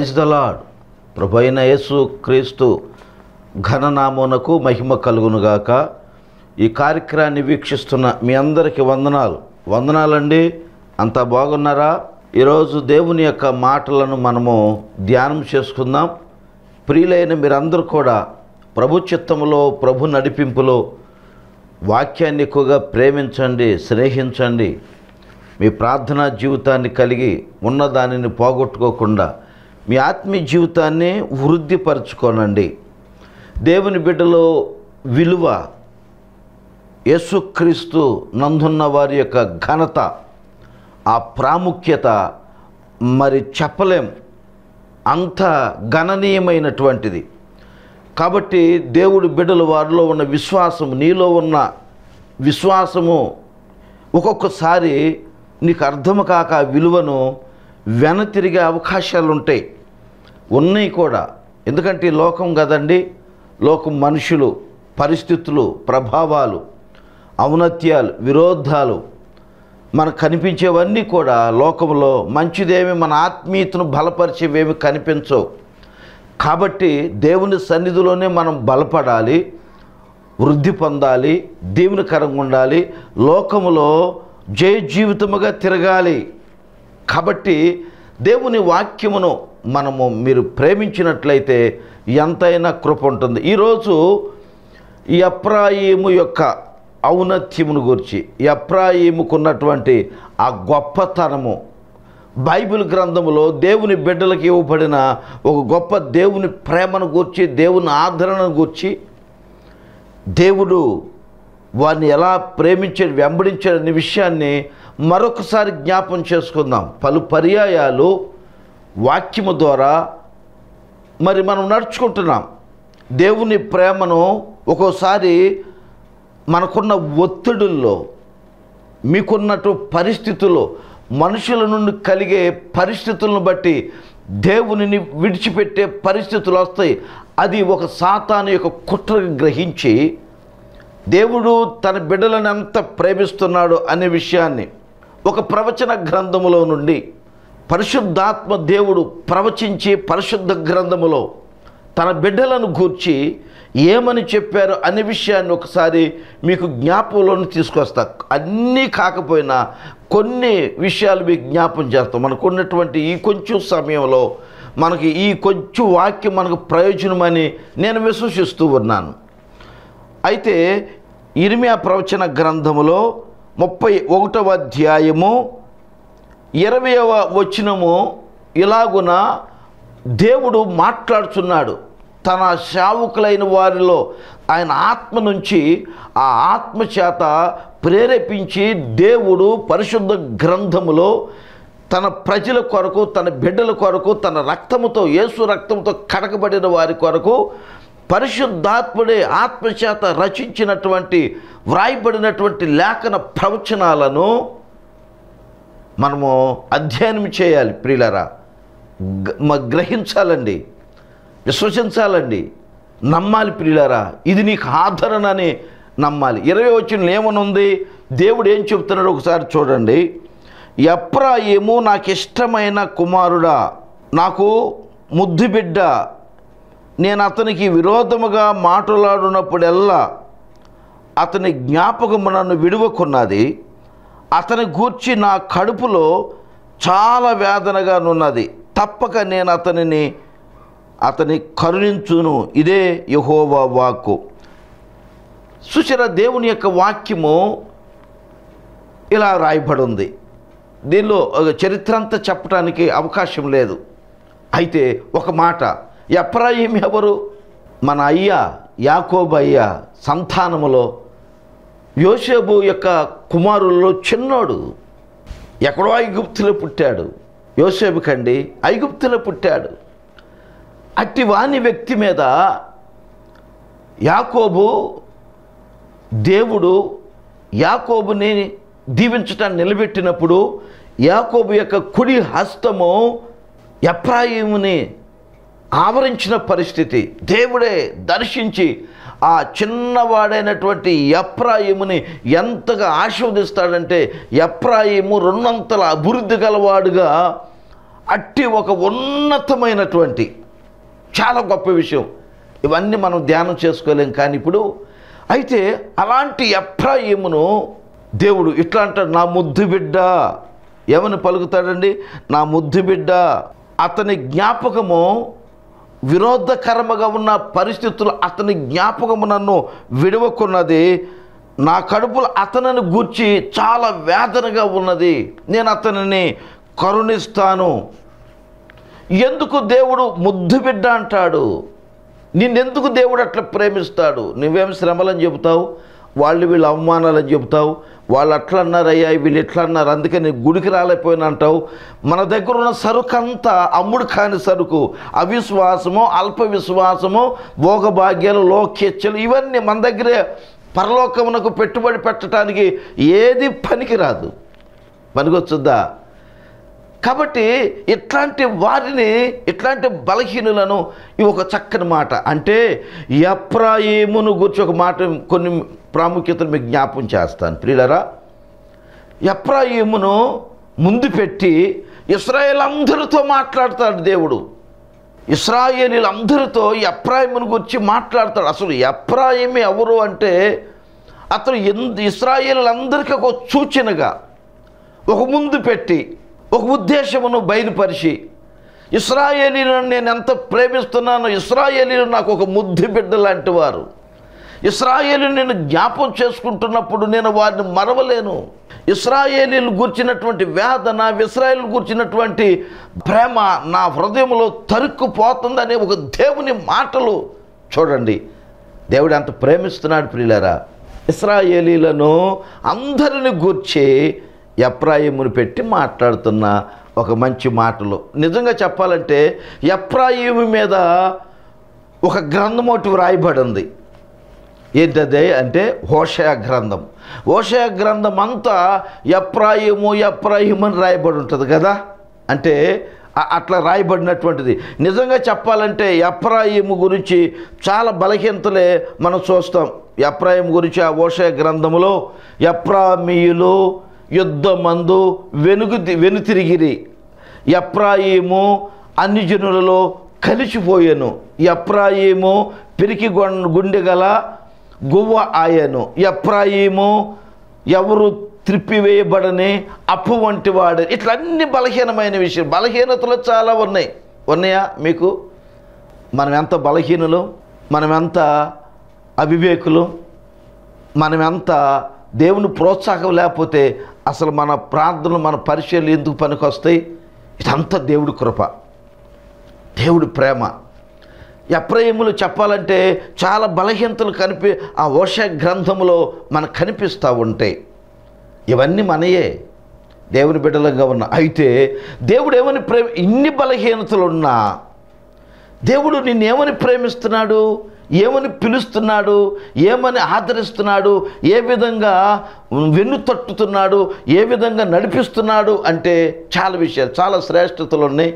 praise the lord ప్రభు అయిన యేసు క్రీస్తు ఘననామమునకు మహిమ కలుగునుగాక ఈ కార్యక్రమాన్ని వీక్షిస్తున్న మీ అందరికీ వందనాలు వందనాలండి అంతా బాగున్నారా ఈరోజు దేవుని యొక్క మాటలను మనము ధ్యానం చేసుకుందాం ప్రియులైన మీరందరూ కూడా ప్రభు చిత్తములో ప్రభు నడిపింపులో వాక్యాన్ని ఎక్కువగా ప్రేమించండి స్నేహించండి మీ ప్రార్థనా జీవితాన్ని కలిగి ఉన్న దానిని పోగొట్టుకోకుండా మీ ఆత్మీయ జీవితాన్ని వృద్ధిపరచుకోనండి దేవుని బిడ్డలో విలువ యేసుక్రీస్తు నందున్న వారి యొక్క ఘనత ఆ ప్రాముఖ్యత మరి చెప్పలేం అంత గణనీయమైనటువంటిది కాబట్టి దేవుడి బిడ్డలు వారిలో ఉన్న విశ్వాసం నీలో ఉన్న విశ్వాసము ఒక్కొక్కసారి నీకు అర్థము కాక ఆ విలువను వెనతిరిగే అవకాశాలు ఉంటాయి ఉన్నాయి కూడా ఎందుకంటే ఈ లోకం కదండి లోకం మనుషులు పరిస్థితులు ప్రభావాలు ఔన్నత్యాలు విరోధాలు మనకు కనిపించేవన్నీ కూడా లోకంలో మంచిదేమి మన ఆత్మీయతను బలపరిచేవేమి కనిపించవు కాబట్టి దేవుని సన్నిధిలోనే మనం బలపడాలి వృద్ధి పొందాలి దేవునికరంగా ఉండాలి లోకములో జయ జీవితముగా తిరగాలి కాబట్టి దేవుని వాక్యమును మనము మీరు ప్రేమించినట్లయితే ఎంతైనా కృప ఉంటుంది ఈరోజు ఈ అప్రాయిము యొక్క ఔన్నత్యమును గురించి ఈ అప్రాయిముకున్నటువంటి ఆ గొప్పతనము బైబిల్ గ్రంథములో దేవుని బిడ్డలకు ఇవ్వబడిన ఒక గొప్ప దేవుని ప్రేమను గూర్చి దేవుని ఆదరణను గూర్చి దేవుడు వారిని ఎలా ప్రేమించాడు వెంబడించాడనే విషయాన్ని మరొకసారి జ్ఞాపం చేసుకుందాం పలు పర్యాయాలు వాక్యము ద్వారా మరి మనం నడుచుకుంటున్నాం దేవుని ప్రేమను ఒక్కోసారి మనకున్న ఒత్తిడుల్లో మీకున్నట్టు పరిస్థితుల్లో మనుషుల నుండి కలిగే పరిస్థితులను బట్టి దేవునిని విడిచిపెట్టే పరిస్థితులు వస్తాయి అది ఒక సాతాను యొక్క కుట్రగా గ్రహించి దేవుడు తన బిడ్డలను ఎంత ప్రేమిస్తున్నాడు అనే విషయాన్ని ఒక ప్రవచన గ్రంథములో నుండి పరిశుద్ధాత్మ దేవుడు ప్రవచించి పరిశుద్ధ గ్రంథములో తన బిడ్డలను గూర్చి ఏమని చెప్పారు అనే విషయాన్ని ఒకసారి మీకు జ్ఞాపకంలోని తీసుకొస్తా అన్నీ కాకపోయినా కొన్ని విషయాలు మీకు జ్ఞాపం చేస్తాం మనకు ఉన్నటువంటి ఈ కొంచెం సమయంలో మనకి ఈ కొంచెం వాక్యం మనకు ప్రయోజనమని నేను విశ్వసిస్తూ ఉన్నాను అయితే ఇరిమియా ప్రవచన గ్రంథములో ముప్పై ఒకటవ అధ్యాయము ఇరవయవ వచనము ఇలాగున దేవుడు మాట్లాడుచున్నాడు తన సేవకులైన వారిలో ఆయన ఆత్మ నుంచి ఆ ఆత్మ చేత ప్రేరేపించి దేవుడు పరిశుద్ధ గ్రంథములో తన ప్రజల కొరకు తన బిడ్డల కొరకు తన రక్తముతో యేసు రక్తంతో కడకబడిన వారి కొరకు పరిశుద్ధాత్ముడే ఆత్మచేత రచించినటువంటి వ్రాయబడినటువంటి లేఖన ప్రవచనాలను మనము అధ్యయనం చేయాలి ప్రియులరా గ- మ- గ్రహించాలండి విశ్వసించాలండి నమ్మాలి ప్రియులరా ఇది నీకు ఆదరణ అని నమ్మాలి ఇరవై వచ్చిన ఏమనుంది దేవుడు ఏం చెప్తున్నాడు ఒకసారి చూడండి ఎప్రాయిము నాకు ఇష్టమైన కుమారుడా నాకు ముద్దు బిడ్డ నేను అతనికి విరోధముగా మాట్లాడినప్పుడల్లా అతని జ్ఞాపకము నన్ను విడువకున్నది అతని గూర్చి నా కడుపులో చాలా వేదనగా నున్నది తప్పక నేను అతనిని అతని కరుణించును ఇదే యహోవా వాక్కు సుశర దేవుని యొక్క వాక్యము ఇలా రాయబడి ఉంది దీనిలో ఒక చరిత్ర అంతా చెప్పడానికి అవకాశం లేదు అయితే ఒక మాట ఎప్రాయిం ఎవరు మన అయ్య యాకోబు అయ్య సంతానములో యోసేపు యొక్క కుమారుల్లో చిన్నోడు ఎక్కడో ఐగుప్తులో పుట్టాడు యోసేపు కండి ఐగుప్తులో పుట్టాడు అట్టి వాని వ్యక్తి మీద యాకోబు దేవుడు యాకోబుని దీవించటాన్ని నిలబెట్టినప్పుడు యాకోబు యొక్క కుడి హస్తము ఎప్రాయిముని ఆవరించిన పరిస్థితి దేవుడే దర్శించి ఆ చిన్నవాడైనటువంటి ఎప్రాయిముని ఎంతగా ఆశీర్వదిస్తాడంటే ఎప్రాయిము రెండంతల అభివృద్ధి గలవాడుగా అట్టి ఒక ఉన్నతమైనటువంటి చాలా గొప్ప విషయం ఇవన్నీ మనం ధ్యానం చేసుకోలేం కానీ ఇప్పుడు అయితే అలాంటి ఎఫ్రాయిమును దేవుడు ఇట్లా అంటాడు నా ముద్దు బిడ్డ ఏమని పలుకుతాడండి నా ముద్దు బిడ్డ అతని జ్ఞాపకము విరోధకరముగా ఉన్న పరిస్థితులు అతని జ్ఞాపకము నన్ను విడవకున్నది నా కడుపులో అతనిని గూర్చి చాలా వేదనగా ఉన్నది నేను అతనిని కరుణిస్తాను ఎందుకు దేవుడు ముద్దు బిడ్డ అంటాడు నిన్నెందుకు దేవుడు అట్లా ప్రేమిస్తాడు నువ్వేం శ్రమలని చెబుతావు వాళ్ళు వీళ్ళు అవమానాలని చెబుతావు వాళ్ళు అట్లా అన్నారయ్యా వీళ్ళు ఇట్లా అన్నారు అందుకే నేను గుడికి రాలేకపోయినా అంటావు మన దగ్గర ఉన్న సరుకు అంతా అమ్ముడు కాని సరుకు అవిశ్వాసము అల్ప విశ్వాసము భోగభాగ్యాలు లోకేచ్ఛలు ఇవన్నీ మన దగ్గరే పరలోకమునకు పెట్టుబడి పెట్టడానికి ఏది పనికిరాదు పనికొచ్చుద్దా కాబట్టి ఇట్లాంటి వారిని ఇట్లాంటి బలహీనులను ఇవి ఒక చక్కని మాట అంటే ఎప్రాయిమును గురించి ఒక మాట కొన్ని ప్రాముఖ్యతలు మీకు జ్ఞాపం చేస్తాను ప్రియులరా ఎప్రాయిమును ముందు పెట్టి ఇస్రాయేల్ అందరితో మాట్లాడతాడు దేవుడు ఇస్రాయేలీలందరితో ఎప్రాయిమును గురించి మాట్లాడతాడు అసలు ఎప్రాయిమి ఎవరు అంటే అతను ఎందు ఇస్రాయేలీలందరికీ ఒక సూచనగా ఒక ముందు పెట్టి ఒక ఉద్దేశమును బయలుపరిచి ఇస్రాయేలీలను నేను ఎంత ప్రేమిస్తున్నానో ఇస్రాయేలీలు నాకు ఒక ముద్దు బిడ్డ లాంటి వారు ఇస్రాయేలు నేను జ్ఞాపం చేసుకుంటున్నప్పుడు నేను వారిని మరవలేను ఇస్రాయేలీలు గుర్చినటువంటి వేదన ఇస్రాయేల్ గుర్చినటువంటి ప్రేమ నా హృదయంలో తరుక్కుపోతుందనే ఒక దేవుని మాటలు చూడండి దేవుడు అంత ప్రేమిస్తున్నాడు ప్రియులారా ఇస్రాయేలీలను అందరిని గూర్చి ఎప్రాయిమును పెట్టి మాట్లాడుతున్న ఒక మంచి మాటలు నిజంగా చెప్పాలంటే ఎప్రాయిము మీద ఒక గ్రంథం ఒకటి వ్రాయబడి ఉంది ఏంటదే అంటే హోషయ గ్రంథం హోషయ గ్రంథం అంతా ఎప్రాయిము ఎప్రాయిము అని రాయబడి ఉంటుంది కదా అంటే అ- అట్లా రాయబడినటువంటిది నిజంగా చెప్పాలంటే ఎప్రాయిము గురించి చాలా బలహీనతలే మనం చూస్తాం ఎప్రాయిము గురించి ఆ ఓషయ గ్రంథములో ఎప్రామీయులు యుద్ధమందు వెనుగు వెనుతిరిగిరి ఎప్రాయిము అన్ని జనులలో కలిసిపోయాను ఎప్రాయిము పిరికి గొం- గుండె గల గువ్వ ఆయను ఎప్రాయిము ఎవరు త్రిప్పివేయబడని అప్పు వంటి వాడు ఇట్లా అన్ని బలహీనమైన విషయం బలహీనతలు చాలా ఉన్నాయి ఉన్నాయా మీకు మనం ఎంత బలహీనులు మనం ఎంత అవివేకులు మనం ఎంత దేవుని ప్రోత్సాహం లేకపోతే అసలు మన ప్రార్థనలు మన పరిచయలు ఎందుకు పనికొస్తాయి ఇదంతా దేవుడి కృప దేవుడి ప్రేమ ఎప్రయములు చెప్పాలంటే చాలా బలహీనతలు కనిపి ఆ ఓష గ్రంథములో మనకు కనిపిస్తూ ఉంటాయి ఇవన్నీ మనయే దేవుని బిడ్డలంగా ఉన్న అయితే దేవుడు ఏమని ప్రేమ ఇన్ని బలహీనతలు ఉన్నా దేవుడు నిన్నేమని ప్రేమిస్తున్నాడు ఏమని పిలుస్తున్నాడు ఏమని ఆదరిస్తున్నాడు ఏ విధంగా వెన్ను తట్టుతున్నాడు ఏ విధంగా నడిపిస్తున్నాడు అంటే చాలా విషయాలు చాలా శ్రేష్టతలు ఉన్నాయి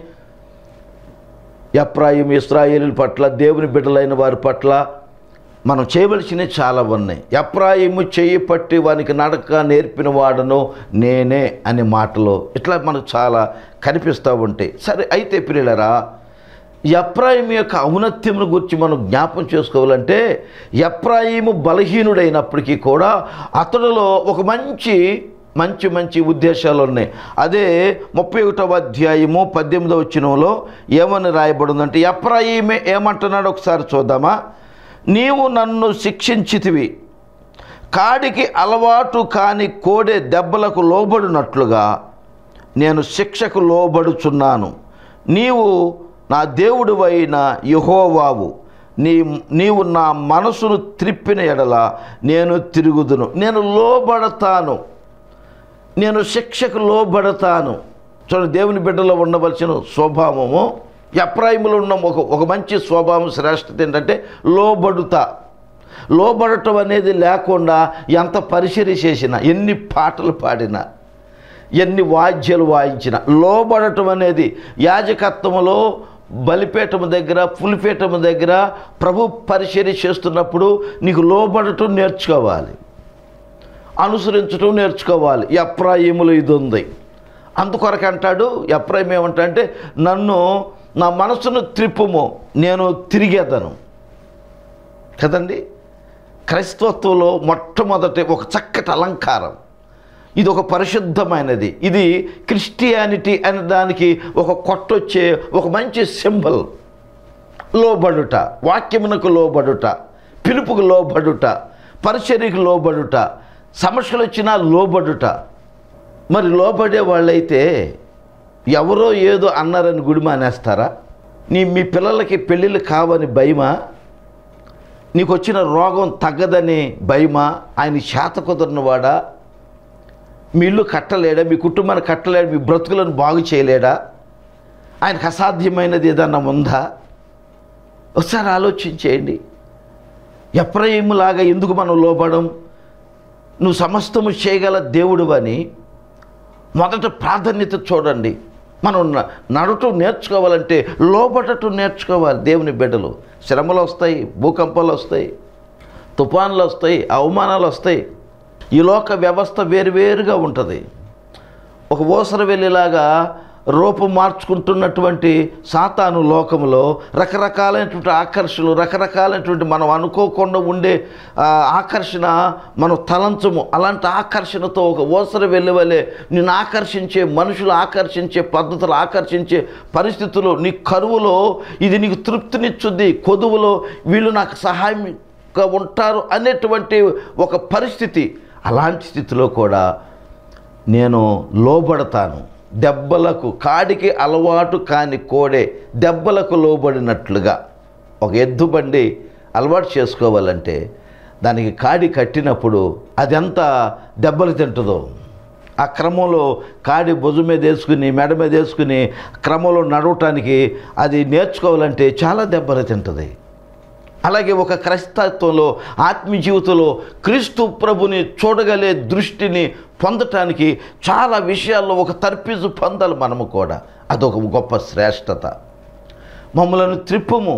ఎప్రాయిం ఇస్రాయేలు పట్ల దేవుని బిడ్డలైన వారి పట్ల మనం చేయవలసినవి చాలా ఉన్నాయి ఎప్రాయిము చేయి పట్టి వానికి నడక నేర్పిన వాడను నేనే అనే మాటలు ఇట్లా మనకు చాలా కనిపిస్తూ ఉంటాయి సరే అయితే పిల్లలరా ఎప్రాయిం యొక్క ఔన్నత్యమును గురించి మనం జ్ఞాపం చేసుకోవాలంటే ఎప్రాయిము బలహీనుడైనప్పటికీ కూడా అతడిలో ఒక మంచి మంచి మంచి ఉద్దేశాలు ఉన్నాయి అదే ముప్పై ఒకటవ అధ్యాయము పద్దెనిమిదవ వచ్చినంలో ఏమని రాయబడిందంటే ఎప్రాయిమే ఏమంటున్నాడు ఒకసారి చూద్దామా నీవు నన్ను శిక్షించితివి కాడికి అలవాటు కాని కోడె దెబ్బలకు లోబడినట్లుగా నేను శిక్షకు లోబడుచున్నాను నీవు నా దేవుడివైన యహోవావు నీ నీవు నా మనసును త్రిప్పిన ఎడల నేను తిరుగుదును నేను లోబడతాను నేను శిక్షకు లోబడతాను చూడండి దేవుని బిడ్డలో ఉండవలసిన స్వభావము ఎప్రాయిములో ఉన్న ఒక ఒక మంచి స్వభావం శ్రేష్టత ఏంటంటే లోబడుతా లోబడటం అనేది లేకుండా ఎంత పరిచర్య చేసినా ఎన్ని పాటలు పాడినా ఎన్ని వాద్యాలు వాయించిన లోబడటం అనేది యాజకత్వములో బలిపీఠము దగ్గర పులిపీఠము దగ్గర ప్రభు పరిచర్య చేస్తున్నప్పుడు నీకు లోబడటం నేర్చుకోవాలి అనుసరించడం నేర్చుకోవాలి ఎప్రాయిములు ఇది ఉంది అందుకొరకు అంటాడు ఎప్రాయిం ఏమంటా అంటే నన్ను నా మనసును త్రిప్పుము నేను తిరిగేదను కదండి క్రైస్తవత్వంలో మొట్టమొదటి ఒక చక్కటి అలంకారం ఇది ఒక పరిశుద్ధమైనది ఇది క్రిస్టియానిటీ అనే దానికి ఒక కొట్టొచ్చే ఒక మంచి సింబల్ లోబడుట వాక్యమునకు లోబడుట పిలుపుకు లోబడుట పరిచర్యకు లోబడుట సమస్యలు వచ్చినా లోబడుట మరి లోబడే వాళ్ళైతే ఎవరో ఏదో అన్నారని గుడి మానేస్తారా నీ మీ పిల్లలకి పెళ్ళిళ్ళు కావని భయమా నీకు వచ్చిన రోగం తగ్గదని భయమా ఆయన శాత కుదరనివాడా మీ ఇల్లు కట్టలేడా మీ కుటుంబాన్ని కట్టలేడా మీ బ్రతుకులను బాగు చేయలేడా ఆయనకు అసాధ్యమైనది ఏదన్నా ఉందా ఒకసారి ఆలోచించేయండి ఎప్రయిములాగా ఎందుకు మనం లోపడం నువ్వు సమస్తము చేయగల దేవుడు అని మొదట ప్రాధాన్యత చూడండి మనం న- నడటం నేర్చుకోవాలంటే లోపడటం నేర్చుకోవాలి దేవుని బిడ్డలు శ్రమలు వస్తాయి భూకంపాలు వస్తాయి తుఫాన్లు వస్తాయి అవమానాలు వస్తాయి ఈ లోక వ్యవస్థ వేరువేరుగా ఉంటుంది ఒక ఊసర వెళ్ళేలాగా రూపం మార్చుకుంటున్నటువంటి సాతాను లోకంలో రకరకాలైనటువంటి ఆకర్షణలు రకరకాలైనటువంటి మనం అనుకోకుండా ఉండే ఆ, ఆకర్షణ మనం తలంచము అలాంటి ఆకర్షణతో ఒక ఊసర వెళ్ళవలే నిన్ను ఆకర్షించే మనుషులు ఆకర్షించే పద్ధతులు ఆకర్షించే పరిస్థితులు నీ కరువులో ఇది నీకు తృప్తినిచ్చుద్ది కొదువులో వీళ్ళు నాకు సహాయంగా ఉంటారు అనేటువంటి ఒక పరిస్థితి అలాంటి స్థితిలో కూడా నేను లోబడతాను దెబ్బలకు కాడికి అలవాటు కాని కోడే దెబ్బలకు లోబడినట్లుగా ఒక ఎద్దు బండి అలవాటు చేసుకోవాలంటే దానికి కాడి కట్టినప్పుడు అది ఎంత దెబ్బలు తింటుందో ఆ క్రమంలో కాడి భుజం మీద వేసుకుని మెడ మీద వేసుకుని క్రమంలో నడవటానికి అది నేర్చుకోవాలంటే చాలా దెబ్బలు తింటుంది అలాగే ఒక క్రైస్తత్వంలో ఆత్మీయ జీవితంలో క్రీస్తు ప్రభుని చూడగలే దృష్టిని పొందటానికి చాలా విషయాల్లో ఒక తర్పీజు పొందాలి మనము కూడా అదొక గొప్ప శ్రేష్టత మమ్మలను త్రిప్పుము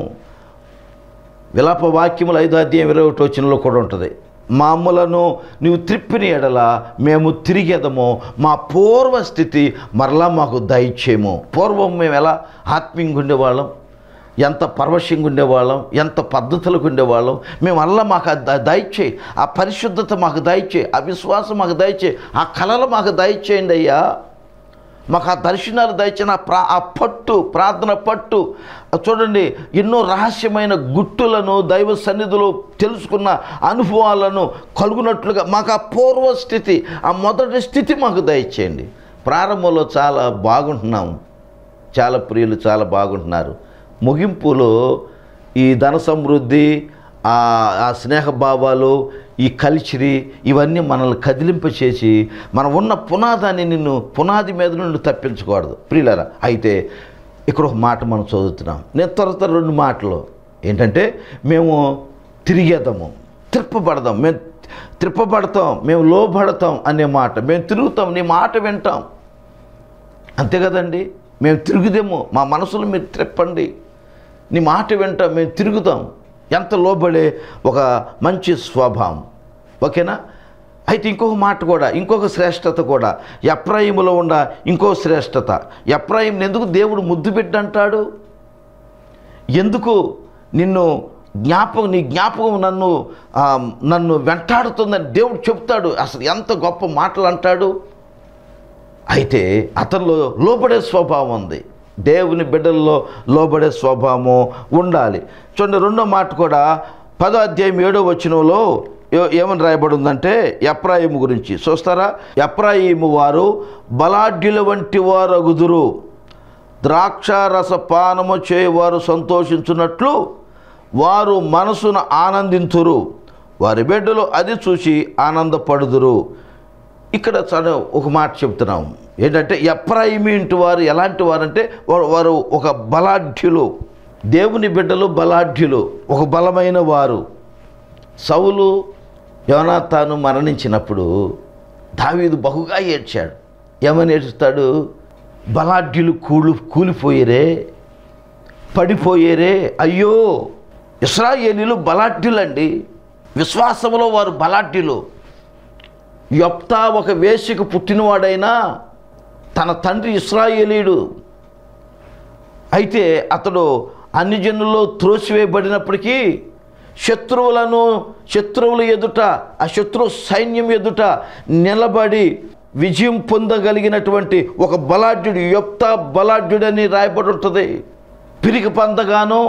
విలాప వాక్యములు ఐదో అధ్యాయం ఇరవై ఒకటి వచ్చినలో కూడా ఉంటుంది మామూలను నీవు త్రిప్పిన ఎడల మేము తిరిగేదము మా పూర్వ స్థితి మరలా మాకు దయచేయము పూర్వం మేము ఎలా ఆత్మీయంగా ఉండేవాళ్ళం ఎంత పరవశంగా ఉండేవాళ్ళం ఎంత పద్ధతులకు ఉండేవాళ్ళం మేము అల్లా మాకు అది ద- దయచేయి ఆ పరిశుద్ధత మాకు దయచేయి ఆ విశ్వాసం మాకు దయచేయి ఆ కళలు మాకు దయచేయండి అయ్యా మాకు ఆ దర్శనాలు దయచిన ఆ ప్రా ఆ పట్టు ప్రార్థన పట్టు ఆ చూడండి ఎన్నో రహస్యమైన గుట్టులను దైవ సన్నిధిలో తెలుసుకున్న అనుభవాలను కలుగునట్లుగా మాకు ఆ పూర్వ స్థితి ఆ మొదటి స్థితి మాకు దయచేయండి ప్రారంభంలో చాలా బాగుంటున్నాం చాలా ప్రియులు చాలా బాగుంటున్నారు ముగింపులో ఈ ధన సమృద్ధి ఆ ఆ స్నేహభావాలు ఈ కల్చరీ ఇవన్నీ మనల్ని కదిలింపచేసి మనం ఉన్న పునాదాన్ని నిన్ను పునాది మీద నుండి తప్పించకూడదు ప్రియులరా అయితే ఇక్కడ ఒక మాట మనం చదువుతున్నాం నేను త్వర త్వర రెండు మాటలు ఏంటంటే మేము తిరిగేద్దాము త్రిప్పబడదాం మేము త్రిప్పబడతాం మేము లోబడతాం అనే మాట మేము తిరుగుతాం నీ మాట వింటాం అంతే కదండి మేము తిరుగుదేమో మా మనసులు మీరు త్రిప్పండి నీ మాట వింటాం మేము తిరుగుతాం ఎంత లోబడే ఒక మంచి స్వభావం ఓకేనా అయితే ఇంకొక మాట కూడా ఇంకొక శ్రేష్టత కూడా ఎప్రాయిములో ఉన్న ఇంకో శ్రేష్టత ఎప్రాయిం ఎందుకు దేవుడు ముద్దు బిడ్డ అంటాడు ఎందుకు నిన్ను జ్ఞాపకం నీ జ్ఞాపకం నన్ను ఆ, నన్ను వెంటాడుతుందని దేవుడు చెప్తాడు అసలు ఎంత గొప్ప మాటలు అంటాడు అయితే అతనిలో లోబడే స్వభావం ఉంది దేవుని బిడ్డల్లో లోబడే స్వభావము ఉండాలి చూడండి రెండో మాట కూడా పదో అధ్యాయం ఏడో వచనంలో ఏ- ఏమని రాయబడి ఉందంటే ఎప్రాయిము గురించి చూస్తారా ఎప్రాయిము వారు బలాఢ్యుల వంటి వారు అగుదురు ద్రాక్షారస పానము చేయవారు సంతోషించున్నట్లు వారు మనసును ఆనందింతురు వారి బిడ్డలు అది చూసి ఆనందపడుదురు ఇక్కడ చాలా ఒక మాట చెప్తున్నాం ఏంటంటే ఎప్రాయిమి ఇంటి వారు ఎలాంటి వారంటే వారు వారు ఒక బలాఢ్యులు దేవుని బిడ్డలు బలాఢ్యులు ఒక బలమైన వారు సౌలు యోనాతాను మరణించినప్పుడు దావీదు బహుగా ఏడ్చాడు ఏమని ఏడుస్తాడు బలాఢ్యులు కూలు కూలిపోయేరే పడిపోయేరే అయ్యో ఇస్రాయేలీలు బలాఢ్యులండి విశ్వాసంలో వారు బలాఢ్యులు యొప్తా ఒక వేశ్యకు పుట్టినవాడైనా తన తండ్రి ఇస్రాయేలీయుడు అయితే అతడు అన్ని జనుల్లో త్రోసివేయబడినప్పటికీ శత్రువులను శత్రువుల ఎదుట ఆ శత్రు సైన్యం ఎదుట నిలబడి విజయం పొందగలిగినటువంటి ఒక బలాఢ్యుడు యొప్త బలాఢ్యుడని రాయబడి ఉంటుంది పిరికి పందగాను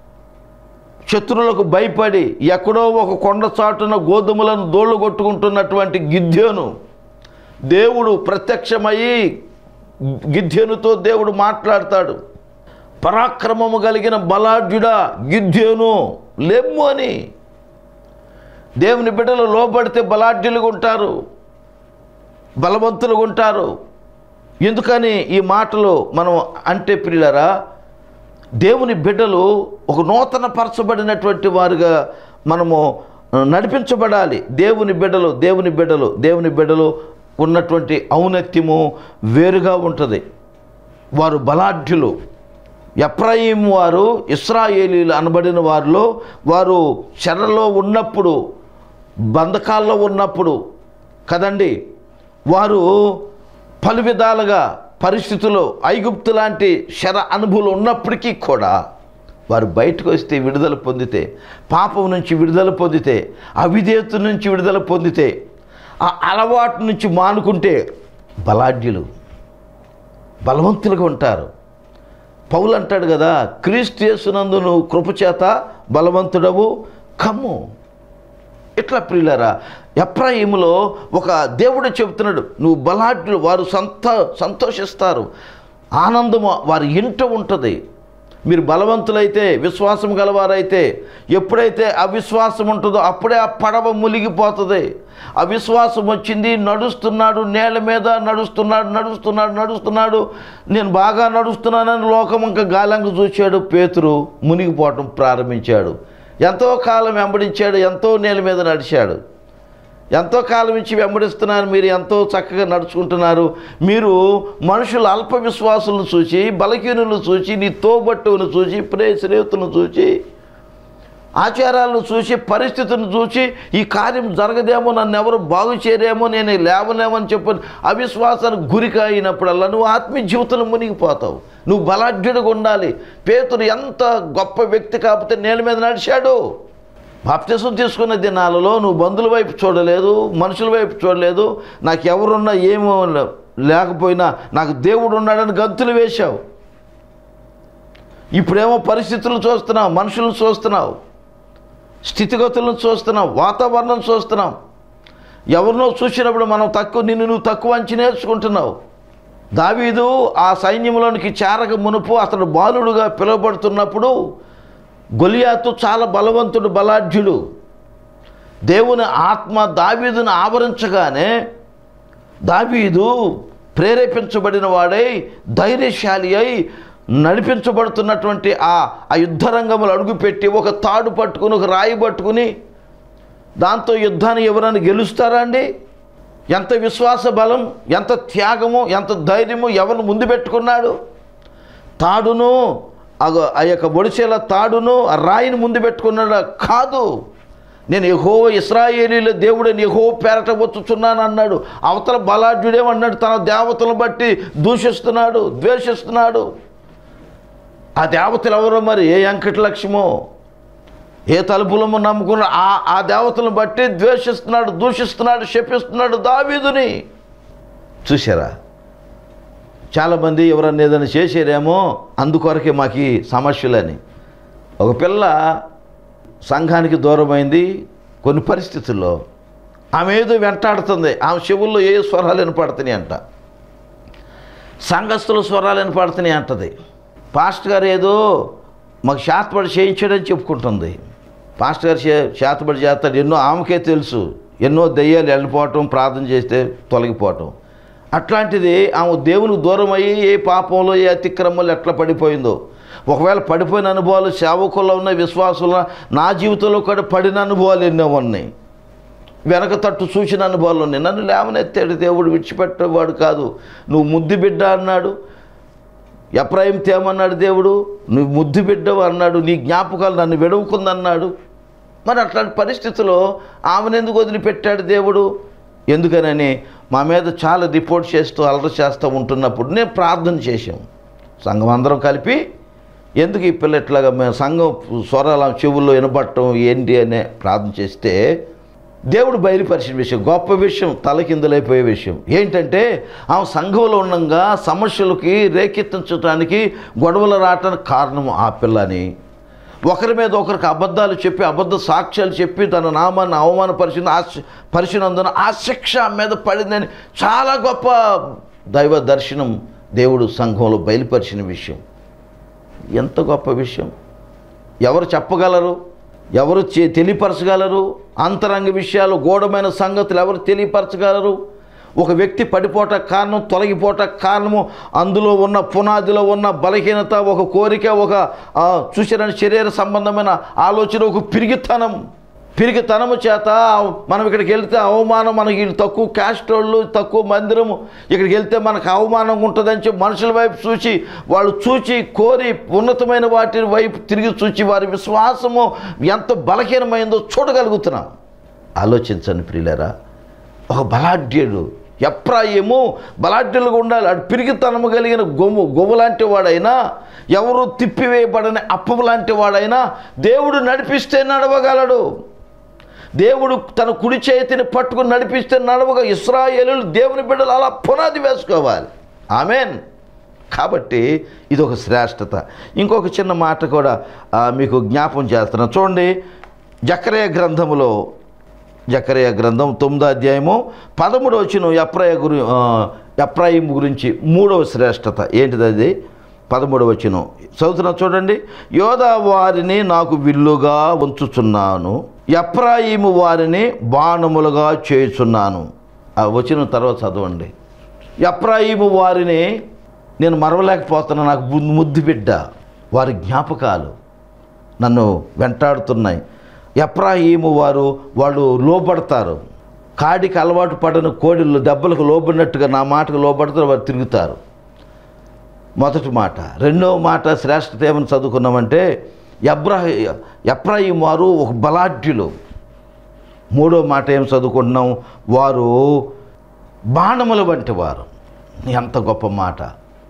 శత్రువులకు భయపడి ఎక్కడో ఒక కొండ చాటున గోధుమలను దోళ్ళు కొట్టుకుంటున్నటువంటి గిద్యోను దేవుడు ప్రత్యక్షమయ్యి గిద్యోనుతో దేవుడు మాట్లాడతాడు పరాక్రమము కలిగిన బలాఢ్యుడా గిద్యోను లెమ్ము అని దేవుని బిడ్డలు లోబడితే బలాఢ్యులుగా ఉంటారు బలవంతులుగా ఉంటారు ఎందుకని ఈ మాటలు మనం అంటే ప్రియులరా దేవుని బిడ్డలు ఒక నూతన పరచబడినటువంటి వారుగా మనము నడిపించబడాలి దేవుని బిడ్డలు దేవుని బిడ్డలు దేవుని బిడ్డలు ఉన్నటువంటి ఔన్నత్యము వేరుగా ఉంటుంది వారు బలాఢ్యులు ఎప్రాయిం వారు ఇస్రాయేలీలు అనబడిన వారిలో వారు చెరలో ఉన్నప్పుడు బంధకాల్లో ఉన్నప్పుడు కదండి వారు పలు విధాలుగా పరిస్థితుల్లో ఐగుప్తు లాంటి శర అనుభూలు ఉన్నప్పటికీ కూడా వారు బయటకు వస్తే విడుదల పొందితే పాపం నుంచి విడుదల పొందితే అవిధేయత నుంచి విడుదల పొందితే ఆ అలవాటు నుంచి మానుకుంటే బలాఢ్యులు బలవంతులుగా ఉంటారు పౌలు అంటాడు కదా క్రీస్తు యేసునందు నువ్వు కృపచేత బలవంతుడవు కమ్ము ఇట్లా ప్రియులరా ఎప్రాయిములో ఒక దేవుడు చెబుతున్నాడు నువ్వు బలాఢ్యులు వారు సంత సంతోషిస్తారు ఆనందము వారి ఇంట ఉంటుంది మీరు బలవంతులైతే విశ్వాసం గలవారైతే ఎప్పుడైతే అవిశ్వాసం ఉంటుందో అప్పుడే ఆ పడవ మునిగిపోతుంది అవిశ్వాసం వచ్చింది నడుస్తున్నాడు నేల మీద నడుస్తున్నాడు నడుస్తున్నాడు నడుస్తున్నాడు నేను బాగా నడుస్తున్నానని లోకం ఇంకా గాలంగా చూశాడు పేతురు మునిగిపోవటం ప్రారంభించాడు ఎంతో కాలం వెంబడించాడు ఎంతో నేల మీద నడిచాడు ఎంతో కాలం నుంచి వెంబడిస్తున్నారు మీరు ఎంతో చక్కగా నడుచుకుంటున్నారు మీరు మనుషులు అల్ప విశ్వాసులను చూసి బలహీనులను చూసి నీ తోబట్టువును చూసి ప్రే స్నేహితులను చూసి ఆచారాలను చూసి పరిస్థితులను చూసి ఈ కార్యం జరగదేమో నన్ను ఎవరు బాగు చేయరేమో నేను లేవలేమని చెప్పని అవిశ్వాసానికి గురిక అయినప్పుడల్లా నువ్వు ఆత్మీయ జీవితంలో మునిగిపోతావు నువ్వు బలాఢ్యుడిగా ఉండాలి పేతురు ఎంత గొప్ప వ్యక్తి కాకపోతే నేల మీద నడిచాడు బాప్తిసం తీసుకున్న దినాలలో నువ్వు బంధువుల వైపు చూడలేదు మనుషుల వైపు చూడలేదు నాకు ఎవరున్నా ఏమో లేకపోయినా నాకు దేవుడు ఉన్నాడని గంతులు వేశావు ఇప్పుడేమో పరిస్థితులు చూస్తున్నావు మనుషులను చూస్తున్నావు స్థితిగతులను చూస్తున్నాం వాతావరణం చూస్తున్నాం ఎవరినో చూసినప్పుడు మనం తక్కువ నిన్ను నువ్వు తక్కువ అంచి నేర్చుకుంటున్నావు దావీదు ఆ సైన్యంలోనికి చేరక మునుపు అతడు బాలుడుగా పిలువబడుతున్నప్పుడు గొలియాతు చాలా బలవంతుడు బలాఢ్యుడు దేవుని ఆత్మ దావీదును ఆవరించగానే దావీదు ప్రేరేపించబడిన వాడై ధైర్యశాలి అయి నడిపించబడుతున్నటువంటి ఆ ఆ యుద్ధరంగములు అడుగుపెట్టి ఒక తాడు పట్టుకుని ఒక రాయి పట్టుకుని దాంతో యుద్ధాన్ని ఎవరైనా గెలుస్తారా అండి ఎంత విశ్వాస బలం ఎంత త్యాగము ఎంత ధైర్యము ఎవరు ముందు పెట్టుకున్నాడు తాడును అగో ఆ యొక్క ఒడిసేల తాడును ఆ రాయిని ముందు పెట్టుకున్నాడు కాదు నేను యహో ఇస్రాయేలీల దేవుడని యహో పేరట వచ్చుచున్నాను అన్నాడు అవతల బలాఢ్యుడేమన్నాడు తన దేవతలను బట్టి దూషిస్తున్నాడు ద్వేషిస్తున్నాడు ఆ దేవతలు ఎవరో మరి ఏ వెంకట లక్ష్మో ఏ తలుపులము నమ్ముకున్న ఆ ఆ దేవతలను బట్టి ద్వేషిస్తున్నాడు దూషిస్తున్నాడు శపిస్తున్నాడు దావీదుని చూసారా చాలామంది ఎవరన్నా ఏదైనా చేసారేమో అందుకొరకే మాకు ఈ సమస్యలని ఒక పిల్ల సంఘానికి దూరమైంది కొన్ని పరిస్థితుల్లో ఆమె ఏదో వెంటాడుతుంది ఆమె చెవుల్లో ఏ స్వరాలు వినపడుతున్నాయి అంట సంఘస్థుల స్వరాలు వినపడుతున్నాయి అంటది పాస్టర్ గారు ఏదో మాకు శాతపడి చేయించాడని చెప్పుకుంటుంది పాస్టర్ గారు చే శాతపడి చేస్తాడు ఎన్నో ఆమెకే తెలుసు ఎన్నో దెయ్యాలు వెళ్ళిపోవటం ప్రార్థన చేస్తే తొలగిపోవటం అట్లాంటిది ఆమె దేవునికి దూరం అయ్యి ఏ పాపంలో ఏ అతిక్రమంలో ఎట్లా పడిపోయిందో ఒకవేళ పడిపోయిన అనుభవాలు సేవకుల్లో ఉన్న విశ్వాసంలో నా జీవితంలో కూడా పడిన అనుభవాలు ఎన్నో ఉన్నాయి వెనక తట్టు చూసిన అనుభవాలు ఉన్నాయి నన్ను లేవనెత్తాడు దేవుడు విడిచిపెట్టేవాడు కాదు నువ్వు ముద్దు బిడ్డ అన్నాడు ఎప్రాయిం తేమన్నాడు దేవుడు నువ్వు ముద్దు బిడ్డవు అన్నాడు నీ జ్ఞాపకాలు నన్ను విడవుకుందన్నాడు మరి అట్లాంటి పరిస్థితిలో ఆమెను ఎందుకు వదిలిపెట్టాడు దేవుడు ఎందుకనని మా మీద చాలా రిపోర్ట్ చేస్తూ అలర చేస్తూ ఉంటున్నప్పుడు నేను ప్రార్థన చేశాం సంఘం అందరం కలిపి ఎందుకు ఈ పిల్ల ఇట్లాగా మేము సంఘం స్వరాల చెవుల్లో వినబట్టం ఏంటి అనే ప్రార్థన చేస్తే దేవుడు బయలుపరిచిన విషయం గొప్ప విషయం తలకిందులైపోయే విషయం ఏంటంటే ఆమె సంఘంలో ఉండగా సమస్యలకి రేకెత్తించడానికి గొడవలు రావటానికి కారణం ఆ పిల్లని ఒకరి మీద ఒకరికి అబద్ధాలు చెప్పి అబద్ధ సాక్ష్యాలు చెప్పి తన నామాన్ని అవమానపరిచిన ఆ శి- పరిచినందున ఆ శిక్ష ఆమె మీద పడిందని చాలా గొప్ప దైవ దర్శనం దేవుడు సంఘంలో బయలుపరిచిన విషయం ఎంత గొప్ప విషయం ఎవరు చెప్పగలరు ఎవరు చే- తెలియపరచగలరు అంతరంగ విషయాలు గూఢమైన సంగతులు ఎవరు తెలియపరచగలరు ఒక వ్యక్తి పడిపోట కారణం తొలగిపోట కారణము అందులో ఉన్న పునాదిలో ఉన్న బలహీనత ఒక కోరిక ఒక ఆ, చూసిన శరీర సంబంధమైన ఆలోచన ఒక పిరిగితనం పిరిగితనము చేత మనం ఇక్కడికి వెళ్తే అవమానం మనకి వీళ్ళు తక్కువ క్యాస్ట్ వాళ్ళు తక్కువ మందిరము ఇక్కడికి వెళ్తే మనకు అవమానం ఉంటుందని చెప్పి మనుషుల వైపు చూసి వాళ్ళు చూచి కోరి ఉన్నతమైన వాటి వైపు తిరిగి చూచి వారి విశ్వాసము ఎంత బలహీనమైందో చూడగలుగుతున్నాం ఆలోచించండి ప్రియులరా ఒక బలాఢ్యుడు ఎప్రాయము బలాఢ్యులుగా ఉండాలి అటు పిరిగితనము కలిగిన గొమ్ము గొమ్ము లాంటి వాడైనా ఎవరు తిప్పివేయబడని అప్పము లాంటి వాడైనా దేవుడు నడిపిస్తే నడవగలడు దేవుడు తన కుడి చేతిని పట్టుకుని నడిపిస్తే నడవగా ఇస్రాయేలు దేవుని బిడ్డలు అలా పునాది వేసుకోవాలి ఆమెన్ కాబట్టి ఇది ఒక శ్రేష్టత ఇంకొక చిన్న మాట కూడా ఆ, మీకు జ్ఞాపం చేస్తున్నాను చూడండి జకరయ గ్రంథములో జకరయ గ్రంథం తొమ్మిదో అధ్యాయము పదమూడవ వచ్చిన ఎప్రాయ గురి ఆ, ఎప్రాయిం గురించి మూడవ శ్రేష్టత ఏంటిది అది పదమూడవ వచ్చిన చదువుతున్నా చూడండి యోధా వారిని నాకు విల్లుగా ఉంచుచున్నాను ఎప్రాయిము వారిని బాణములుగా చేయుచున్నాను ఆ వచ్చిన తర్వాత చదవండి ఎప్రాయిము వారిని నేను మరవలేకపోతున్నా నాకు ము- ముద్దు బిడ్డ వారి జ్ఞాపకాలు నన్ను వెంటాడుతున్నాయి ఎప్రాయిము వారు వాళ్ళు లోబడతారు కాడికి అలవాటు పడని కోడిలు దెబ్బలకు లోబడినట్టుగా నా మాటకు లోబడతారు వారు తిరుగుతారు మొదటి మాట రెండవ మాట శ్రేష్టత ఏమని చదువుకున్నామంటే ఎబ్రా ఎప్రాయిం వారు ఒక బలాఢ్యులు మూడో మాట ఏం చదువుకుంటున్నాం వారు బాణముల వంటి వారు ఎంత గొప్ప మాట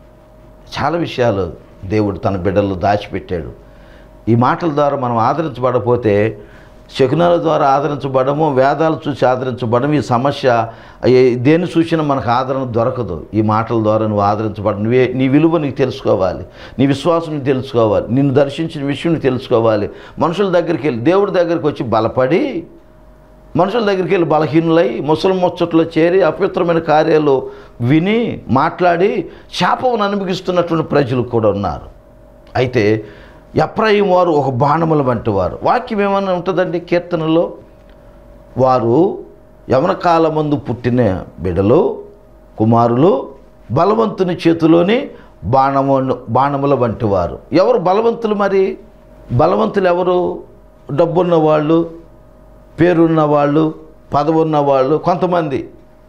చాలా విషయాలు దేవుడు తన బిడ్డల్లో దాచిపెట్టాడు ఈ మాటల ద్వారా మనం ఆదరించబడపోతే శకునాల ద్వారా ఆదరించబడము వేదాలు చూసి ఆదరించబడము ఈ సమస్య ఏ- దేన్ని చూసినా మనకు ఆదరణ దొరకదు ఈ మాటల ద్వారా నువ్వు ఆదరించబడ నువ్వే నీ విలువ నీకు తెలుసుకోవాలి నీ విశ్వాసం నీకు తెలుసుకోవాలి నిన్ను దర్శించిన విషయం నీకు తెలుసుకోవాలి మనుషుల దగ్గరికి వెళ్ళి దేవుడి దగ్గరికి వచ్చి బలపడి మనుషుల దగ్గరికి వెళ్ళి బలహీనులై ముసలి ముచ్చట్లో చేరి అపవిత్రమైన కార్యాలు విని మాట్లాడి శాపమును అనుభవిస్తున్నటువంటి ప్రజలు కూడా ఉన్నారు అయితే ఎప్రాయిం వారు ఒక బాణముల వంటి వారు వాక్యం ఏమైనా ఉంటుందండి కీర్తనలో వారు యవన కాలమందు పుట్టిన బిడలు కుమారులు బలవంతుని చేతిలోని బాణము బాణముల వంటి వారు ఎవరు బలవంతులు మరి బలవంతులు ఎవరు డబ్బున్న వాళ్ళు పేరున్న వాళ్ళు పదవున్న వాళ్ళు కొంతమంది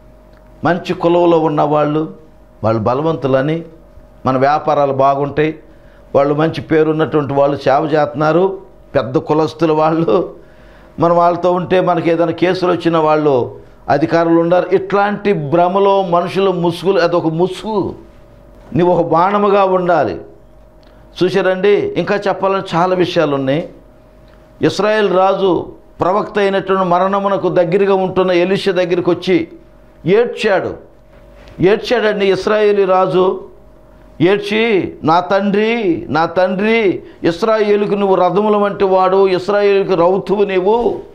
మంచి కులంలో ఉన్నవాళ్ళు వాళ్ళు బలవంతులని మన వ్యాపారాలు బాగుంటాయి వాళ్ళు మంచి పేరున్నటువంటి వాళ్ళు సేవ చేస్తున్నారు పెద్ద కులస్తుల వాళ్ళు మనం వాళ్ళతో ఉంటే మనకి ఏదైనా కేసులు వచ్చిన వాళ్ళు అధికారులు ఉన్నారు ఇట్లాంటి భ్రమలో మనుషులు ముసుగులు అదొక ముసుగు నువ్వు ఒక బాణముగా ఉండాలి చూసారండి ఇంకా చెప్పాలని చాలా విషయాలు ఉన్నాయి ఇస్రాయేల్ రాజు ప్రవక్త అయినటువంటి మరణమునకు దగ్గరగా ఉంటున్న ఎలిష దగ్గరికి వచ్చి ఏడ్చాడు ఏడ్చాడండి ఇస్రాయేలీ రాజు ఏడ్చి నా తండ్రి నా తండ్రి ఇస్రాయేలుకు నువ్వు రథముల వంటి వాడు ఇస్రాయేలుకు రౌతువు నీవు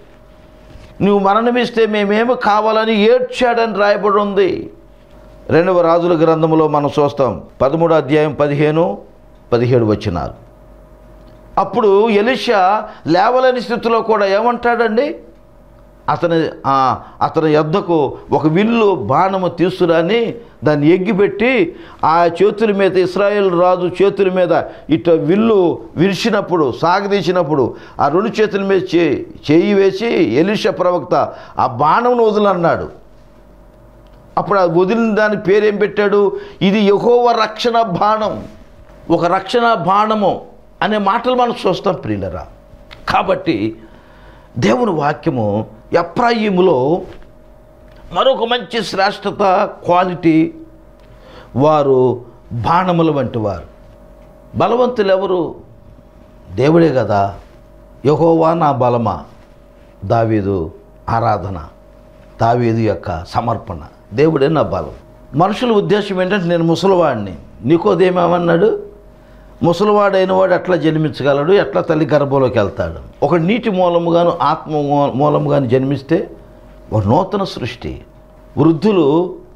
నువ్వు మరణమిస్తే మేమేమి కావాలని ఏడ్చాడని రాయబడి ఉంది రెండవ రాజుల గ్రంథంలో మనం చూస్తాం పదమూడు అధ్యాయం పదిహేను పదిహేడు వచ్చినారు అప్పుడు ఎలిషా లేవలేని స్థితిలో కూడా ఏమంటాడండి అతని ఆ, అతని యొద్దకు ఒక విల్లు బాణము తీసుకురాని దాన్ని ఎగ్గిపెట్టి ఆ చేతుల మీద ఇస్రాయేల్ రాజు చేతుల మీద ఇట విల్లు విరిచినప్పుడు సాగదీసినప్పుడు ఆ రెండు చేతుల మీద చే చేయి వేసి ఎలిషా ప్రవక్త ఆ బాణమును వదులన్నాడు అప్పుడు ఆ వదిలిన దాని పేరేం పెట్టాడు ఇది యహోవ రక్షణ బాణం ఒక రక్షణ బాణము అనే మాటలు మనం చూస్తాం ప్రియులరా కాబట్టి దేవుని వాక్యము ఎప్రాయిములో మరొక మంచి శ్రేష్టత క్వాలిటీ వారు బాణముల వంటి వారు బలవంతులు ఎవరు దేవుడే కదా యహోవా నా బలమా దావీదు ఆరాధన దావీదు యొక్క సమర్పణ దేవుడే నా బలం మనుషుల ఉద్దేశం ఏంటంటే నేను ముసలివాడిని నీకోదేమేమన్నాడు ముసలివాడైన వాడు ఎట్లా జన్మించగలడు ఎట్లా తల్లి గర్భంలోకి వెళ్తాడు ఒక నీటి మూలముగాను ఆత్మ మూ- మూలముగాను జన్మిస్తే ఒక నూతన సృష్టి వృద్ధులు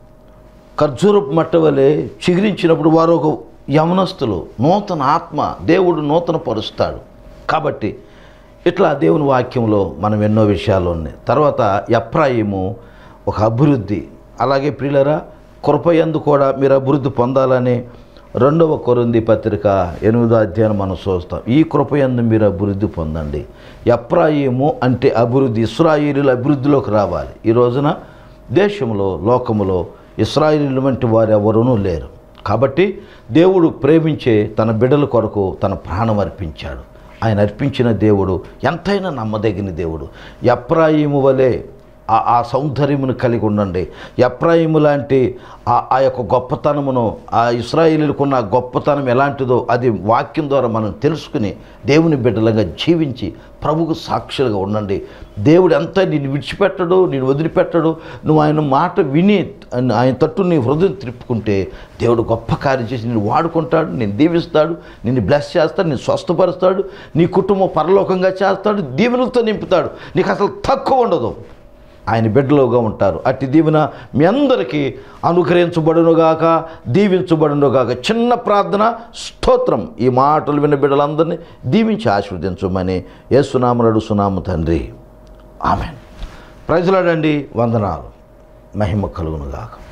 ఖర్జూరపు మట్ట వలె చిగురించినప్పుడు వారు ఒక యవనస్తులు నూతన ఆత్మ దేవుడు నూతన పరుస్తాడు కాబట్టి ఇట్లా దేవుని వాక్యంలో మనం ఎన్నో విషయాలు ఉన్నాయి తర్వాత ఎప్రాయిము ఒక అభివృద్ధి అలాగే ప్రియులరా కృపయందు కూడా మీరు అభివృద్ధి పొందాలని రెండవ కొరింది పత్రిక ఎనిమిదో అధ్యాయం మనం చూస్తాం ఈ కృపయందు మీరు అభివృద్ధి పొందండి ఎప్రాయిము అంటే అభివృద్ధి ఇస్రాయిలీల అభివృద్ధిలోకి రావాలి ఈ రోజున దేశంలో లోకములో ఇస్రాయిలీల వంటి వారు ఎవరూ లేరు కాబట్టి దేవుడు ప్రేమించే తన బిడ్డల కొరకు తన ప్రాణం అర్పించాడు ఆయన అర్పించిన దేవుడు ఎంతైనా నమ్మదగిన దేవుడు ఎప్రాయిము వలె ఆ ఆ సౌందర్యమును కలిగి ఉండండి ఎప్రాయిము లాంటి ఆ ఆ యొక్క గొప్పతనమును ఆ ఇస్రాయిలీలకున్న ఆ గొప్పతనం ఎలాంటిదో అది వాక్యం ద్వారా మనం తెలుసుకుని దేవుని బిడ్డలుగా జీవించి ప్రభుకు సాక్షులుగా ఉండండి దేవుడు ఎంత నిన్ను విడిచిపెట్టడు నేను వదిలిపెట్టడు నువ్వు ఆయన మాట విని ఆయన తట్టు నీ హృదయం తిప్పుకుంటే దేవుడు గొప్ప కార్యం చేసి నిన్ను వాడుకుంటాడు నేను దీవిస్తాడు నిన్ను బ్లెస్ చేస్తాడు నేను స్వస్థపరుస్తాడు నీ కుటుంబం పరలోకంగా చేస్తాడు దీవెనలతో నింపుతాడు నీకు అసలు తక్కువ ఉండదు ఆయన బిడ్డలుగా ఉంటారు అట్టి దీవెన మీ అందరికీ అనుగ్రహించబడునుగాక దీవించబడునుగాక చిన్న ప్రార్థన స్తోత్రం ఈ మాటలు విన్న బిడ్డలందరినీ దీవించి ఆశీర్వదించమని ఏసునామనడు సునాము తండ్రి ఆమెన్ ప్రజలాడండి వందనాలు మహిమ కలుగునుగాక